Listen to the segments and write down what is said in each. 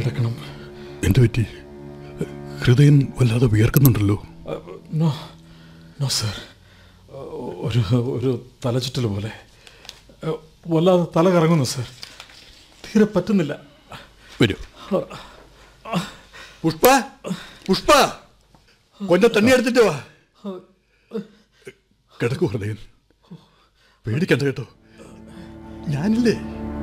കിടക്കണം എന്തു പറ്റി ഹൃദയം വല്ലാതെ വിയർക്കുന്നുണ്ടല്ലോ നോ നോ സർ ഒരു ഒരു തലചുറ്റൽ പോലെ ഏഹ്, വല്ലാതെ തല കറങ്ങുന്നു സർ തീരെ പറ്റുന്നില്ല വരൂ പുഷ്പ പുഷ്പ കൊഞ്ചം തണ്ണി എടുത്തിട്ട് വാ കിടക്കൂ ഹൃദയൻ പേടിക്കണ്ട കേട്ടോ ഞാനില്ലേ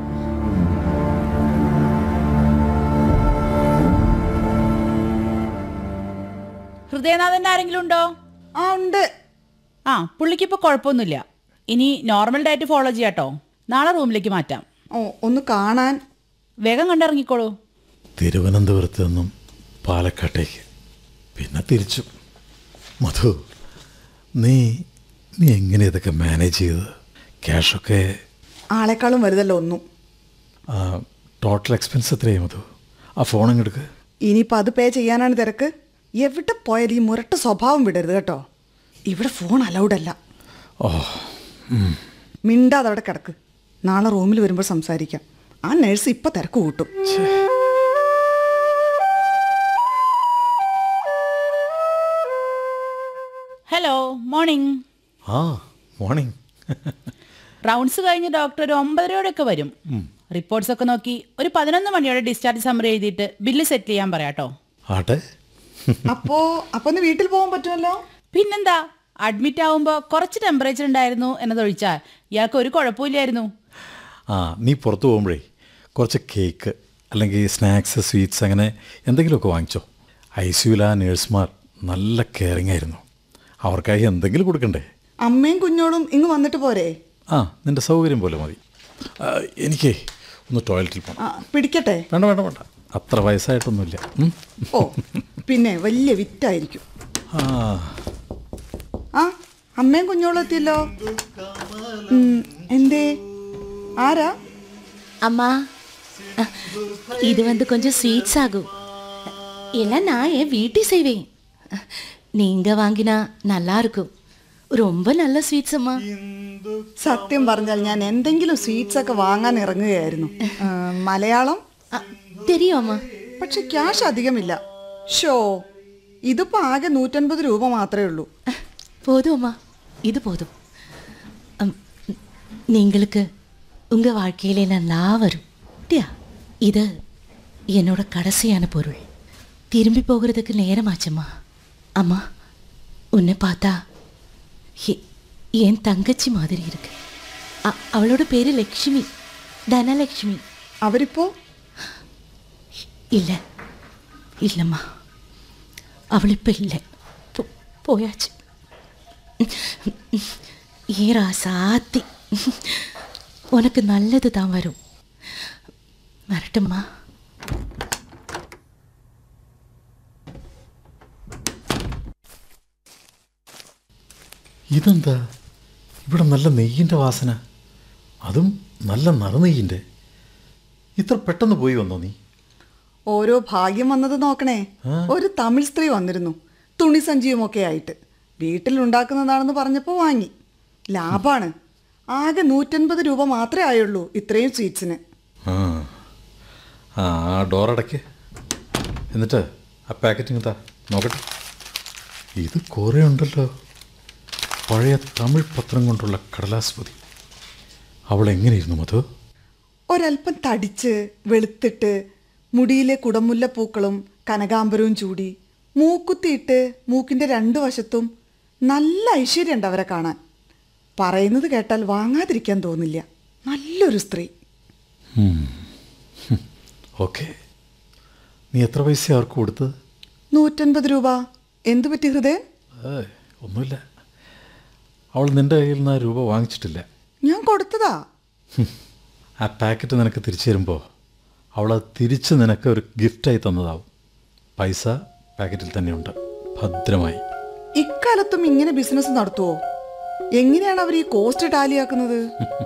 ഹൃദയനാഥൻ്റെ ആരെങ്കിലും ഉണ്ടോ ആ ഉണ്ട് ആ പുള്ളിക്ക് ഇപ്പോൾ കുഴപ്പമൊന്നുമില്ല ഇനി നോർമൽ ഡയറ്റ് ഫോളോ ചെയ്യാട്ടോ നാളെ റൂമിലേക്ക് മാറ്റാം ഓ ഒന്ന് കാണാൻ വേഗം കണ്ടിറങ്ങിക്കോളൂ തിരുവനന്തപുരത്ത് നിന്നും പാലക്കാട്ടേക്ക് പിന്നെ തിരിച്ചു മധു നീ നീ എങ്ങനെ ഇതൊക്കെ മാനേജ് ചെയ്ത് ക്യാഷൊക്കെ ആളെക്കാളും വലുതല്ല ഒന്നും ടോട്ടൽ എക്സ്പെൻസ് എത്രയായി മധു ആ ഫോൺ അങ്ങെടുക്ക് ഇനിയിപ്പോൾ അത് പേ ചെയ്യാനാണ് തിരക്ക് എവിടെ പോയാലും ഈ മുരട്ട സ്വഭാവം വിടരുത് കേട്ടോ ഇവിടെ ഫോൺ അലൗഡ് അല്ല ഓ മിണ്ടാതെ അവിടെ കിടക്ക് നാളെ റൂമിൽ വരുമ്പോൾ സംസാരിക്കാം ആ നഴ്സ് ഇപ്പം തിരക്ക് കൂട്ടും ഹലോ മോർണിംഗ് ആ മോർണിംഗ് റൗണ്ട്സ് കഴിഞ്ഞ് ഡോക്ടർ ഒരു ഒമ്പതരയോടെയൊക്കെ വരും റിപ്പോർട്ട്സ് ഒക്കെ നോക്കി ഒരു പതിനൊന്ന് മണിയോടെ ഡിസ്ചാർജ് സമ്മറി എഴുതിയിട്ട് ബില്ല് സെറ്റിൽ ചെയ്യാൻ പറയാട്ടോ ആട്ടെ അപ്പോ അപ്പൊ ഒന്ന് വീട്ടിൽ പോകാൻ പറ്റുമല്ലോ പിന്നെന്താ അഡ്മിറ്റ് ആവുമ്പോൾ കുറച്ച് ടെമ്പറേച്ചർ ഉണ്ടായിരുന്നു എന്നതൊഴിച്ചാൽ ഇയാൾക്ക് ഒരു കുഴപ്പമില്ലായിരുന്നു ആ നീ പുറത്ത് പോകുമ്പോഴേ കുറച്ച് കേക്ക് അല്ലെങ്കിൽ സ്നാക്സ് സ്വീറ്റ്സ് അങ്ങനെ എന്തെങ്കിലുമൊക്കെ വാങ്ങിച്ചോ ഐ സിയുല നേഴ്സുമാർ നല്ല കെയറിങ് ആയിരുന്നു അവർക്കായി എന്തെങ്കിലും കൊടുക്കണ്ടേ അമ്മയും കുഞ്ഞോളും ഇങ്ങ് വന്നിട്ട് പോരെ ആ നിൻ്റെ സൗകര്യം പോലെ മതി ആ, എനിക്കേ ഒന്ന് ടോയ്ലറ്റിൽ പോകണം ആ പിടിക്കട്ടെ വേണ്ട വേണ്ട വേണ്ട അത്ര വയസ്സായിട്ടൊന്നുമില്ല ഉം. ഓ പിന്നെ വലിയ വിറ്റായിരിക്കും ആ ആ അമ്മയും കുഞ്ഞോളും എത്തിയല്ലോ ഉം, എന്തേ ആരാ அம்மா அஹ், இது வந்து கொஞ்சம் ஸ்வீட்ஸ் ஆகும் எல்லாம் நான் என் வீட்டை செய்வேன் அஹ், நீங்க வாங்கினா நல்லா இருக்கும் ரொம்ப நல்ல ஸ்வீட்ஸ் அம்மா സത്യം പറഞ്ഞാൽ ഞാൻ എന്തെങ്കിലും സ്വീറ്റ്സ് ഒക്കെ വാങ്ങാൻ ഇറങ്ങുകയായിരുന്നു ആ, മലയാളം அஹ், தெரியும் அம்மா പക്ഷെ ക്യാഷ് അധികമില്ല ഷോ ഇതിപ്പോ ആകെ നൂറ്റൻപത് രൂപ മാത്രമേ ഉള്ളൂ அஹ், போதும் அம்மா இது போதும் அம், நீங்களுக்கு உங்க வாழ்க்கையில நல்லா வரும் டியா இது என்னோட கடைசியான பொருள் திரும்பி போகிறதுக்கு நேரமாச்சம்மா அம்மா உன்னை பார்த்தா எ- என் தங்கச்சி மாதிரி இருக்கு அ- அவளோட பேரு லக்ஷ்மி தனலக்ஷ்மி അവരിപ്പോ இல்லை இல்லைம்மா அவள் இப்போ இல்லை போ- போயாச்சு ஏரா சாத்தி உனக்கு நல்லது தான் வரும் வரட்டும்மா ഇതെന്താ ഇവിടെ നല്ല നെയ്യിൻ്റെ വാസന അതും നല്ല നറുനെയ്യിൻ്റെ ഇത്ര പെട്ടെന്ന് പോയി വന്നോ നീ ഓരോ ഭാഗ്യം വന്നത് നോക്കണേ ഒരു തമിഴ് സ്ത്രീ വന്നിരുന്നു തുണി സഞ്ചിയുമൊക്കെ ആയിട്ട് വീട്ടിലുണ്ടാക്കുന്നതാണെന്ന് പറഞ്ഞപ്പോൾ വാങ്ങി ലാഭാണ് ആകെ നൂറ്റൻപത് രൂപ മാത്രമേ ആയുള്ളൂ ഇത്രയും സ്വീറ്റ്സിന് ആ ആ ആ ഡോറടയ്ക്ക് എന്നിട്ട് ആ പാക്കറ്റിങ് താ നോക്കട്ടെ ഇത് കുറേ ഉണ്ടല്ലോ പഴയ തമിഴ് പത്രം കൊണ്ടുള്ള കടലാസ്പതി അവൾ എങ്ങനെയിരുന്നു മധു ഒരല്പം തടിച്ച് വെളുത്തിട്ട് മുടിയിലെ കുടമുല്ല പൂക്കളും കനകാംബരവും ചൂടി മൂക്കുത്തിയിട്ട് മൂക്കിൻ്റെ രണ്ടു വശത്തും നല്ല ഐശ്വര്യമുണ്ട് അവരെ കാണാൻ പറയുന്നത് കേട്ടാൽ വാങ്ങാതിരിക്കാൻ തോന്നില്ല നല്ലൊരു സ്ത്രീ ഓക്കെ നീ എത്ര പൈസ അവർക്ക് കൊടുത്തത് നൂറ്റൻപത് രൂപ എന്തു പറ്റി ഹൃദയൻ ഏയ് ഒന്നുമില്ല അവൾ നിൻ്റെ കയ്യിൽ നിന്ന് ആ രൂപ വാങ്ങിച്ചിട്ടില്ല ഞാൻ കൊടുത്തതാ ഹും. ആ പാക്കറ്റ് നിനക്ക് തിരിച്ചു തരുമ്പോൾ അവൾ അത് തിരിച്ച് നിനക്ക് ഒരു ഗിഫ്റ്റായി തന്നതാവും പൈസ പാക്കറ്റിൽ തന്നെയുണ്ട് ഭദ്രമായി ഇക്കാലത്തും ഇങ്ങനെ ബിസിനസ് നടത്തുവോ എങ്ങനെയാണ് അവർ ഈ കോസ്റ്റ് ടാലിയാക്കുന്നത്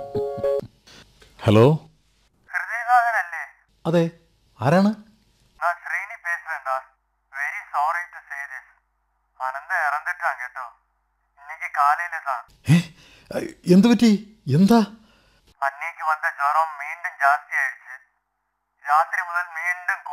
ഹലോ ഹൃദയനാഥനല്ലേ അതെ ആരാണ് நான் ஸ்ரீனி பேசுறேன்டா very sorry to say this Anantha இறந்துட்டான் கேட்டோ இன்னைக்கு காலையில தான் ഏ എന്തു പറ്റി എന്താ அன்னைக்கு வந்த ஜுரம் மீண்டும் ஜாஸ்தி ஆயிடுச்சு ராத்திரி முதல் மீண்டும்